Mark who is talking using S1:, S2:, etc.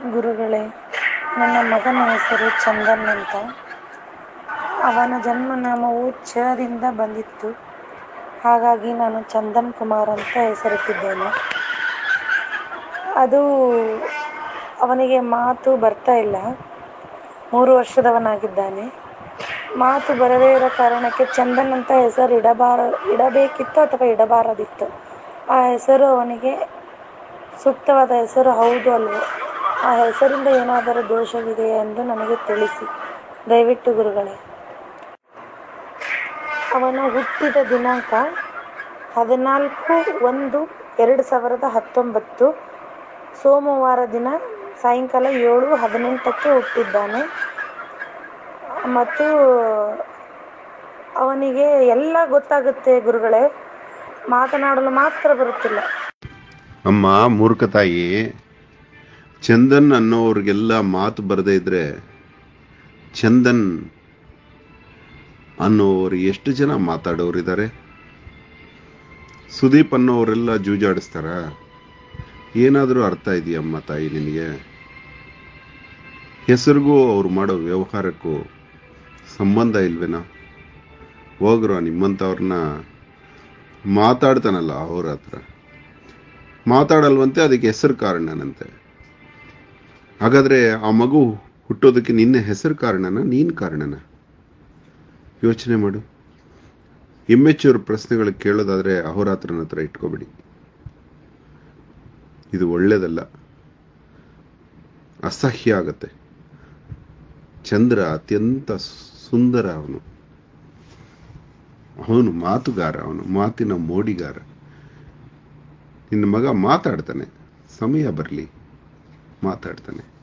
S1: ಗುರುಗಳೇ ನನ್ನ ಮಗನ ಹೆಸರು ಚಂದನ್ ಅಂತ ಅವನ ಜನ್ಮನಾಮವು ಚದಿಂದ ಬಂದಿತ್ತು ಹಾಗಾಗಿ ನಾನು ಚಂದನ್ ಕುಮಾರ್ ಅಂತ ಹೆಸರಿಟ್ಟಿದ್ದೇನೆ ಅದು ಅವನಿಗೆ ಮಾತು ಬರ್ತಾ ಇಲ್ಲ ಮೂರು ವರ್ಷದವನಾಗಿದ್ದಾನೆ ಮಾತು ಬರದೇ ಇರೋ ಕಾರಣಕ್ಕೆ ಚಂದನ್ ಅಂತ ಹೆಸರು ಇಡಬಾರ ಇಡಬೇಕಿತ್ತು ಅಥವಾ ಇಡಬಾರದಿತ್ತು ಆ ಹೆಸರು ಅವನಿಗೆ ಸೂಕ್ತವಾದ ಹೆಸರು ಹೌದು ಅಲ್ವೋ ಆ ಹೆಸರಿಂದ ಏನಾದರೂ ದೋಷವಿದೆಯೇ ಎಂದು ನನಗೆ ತಿಳಿಸಿ ದಯವಿಟ್ಟು ಗುರುಗಳೇ ಅವನು ಹುಟ್ಟಿದ ದಿನಾಂಕ ಹದಿನಾಲ್ಕು ಒಂದು ಎರಡು ಸಾವಿರದ ಹತ್ತೊಂಬತ್ತು ಸೋಮವಾರ ದಿನ ಸಾಯಂಕಾಲ ಏಳು ಹದಿನೆಂಟಕ್ಕೆ ಹುಟ್ಟಿದ್ದಾನೆ ಮತ್ತು ಅವನಿಗೆ ಎಲ್ಲ ಗೊತ್ತಾಗುತ್ತೆ ಗುರುಗಳೇ ಮಾತನಾಡಲು ಮಾತ್ರ ಬರುತ್ತಿಲ್ಲ
S2: ಅಮ್ಮ ಮೂರ್ಖ ತಾಯಿ ಚಂದನ್ ಅನ್ನೋವ್ರಿಗೆಲ್ಲ ಮಾತು ಬರದೇ ಇದ್ರೆ ಚಂದನ್ ಅನ್ನೋರು ಎಷ್ಟು ಜನ ಮಾತಾಡೋರಿದ್ದಾರೆ ಸುದೀಪ್ ಅನ್ನೋರೆಲ್ಲ ಜೂಜಾಡಿಸ್ತಾರ ಏನಾದರೂ ಅರ್ಥ ಇದೆಯಮ್ಮ ತಾಯಿ ನಿನಗೆ ಹೆಸರಿಗೂ ಅವ್ರು ಮಾಡೋ ವ್ಯವಹಾರಕ್ಕೂ ಸಂಬಂಧ ಇಲ್ವೇನೋ ಹೋಗ್ರೋ ನಿಮ್ಮಂಥವ್ರನ್ನ ಮಾತಾಡ್ತಾನಲ್ಲ ಅವ್ರ ಹತ್ರ ಮಾತಾಡಲ್ವಂತೆ ಅದಕ್ಕೆ ಹೆಸರು ಕಾರಣನಂತೆ ಹಾಗಾದ್ರೆ ಆ ಮಗು ಹುಟ್ಟೋದಕ್ಕೆ ನಿನ್ನೆ ಹೆಸರು ಕಾರಣನ ನೀನ್ ಕಾರಣನ ಯೋಚನೆ ಮಾಡು ಇಮ್ಮೆಚೂರ್ ಪ್ರಶ್ನೆಗಳು ಕೇಳೋದಾದ್ರೆ ಅಹೋರಾತ್ರನ ಹತ್ರ ಇಟ್ಕೋಬೇಡಿ ಇದು ಒಳ್ಳೇದಲ್ಲ ಅಸಹ್ಯ ಆಗತ್ತೆ ಚಂದ್ರ ಅತ್ಯಂತ ಸುಂದರ ಅವನು ಅವನು ಮಾತುಗಾರ ಅವನು ಮಾತಿನ ಮೋಡಿಗಾರ ನಿನ್ನ ಮಗ ಮಾತಾಡ್ತಾನೆ ಸಮಯ ಬರಲಿ ಮಾತಾಡ್ತಾನೆ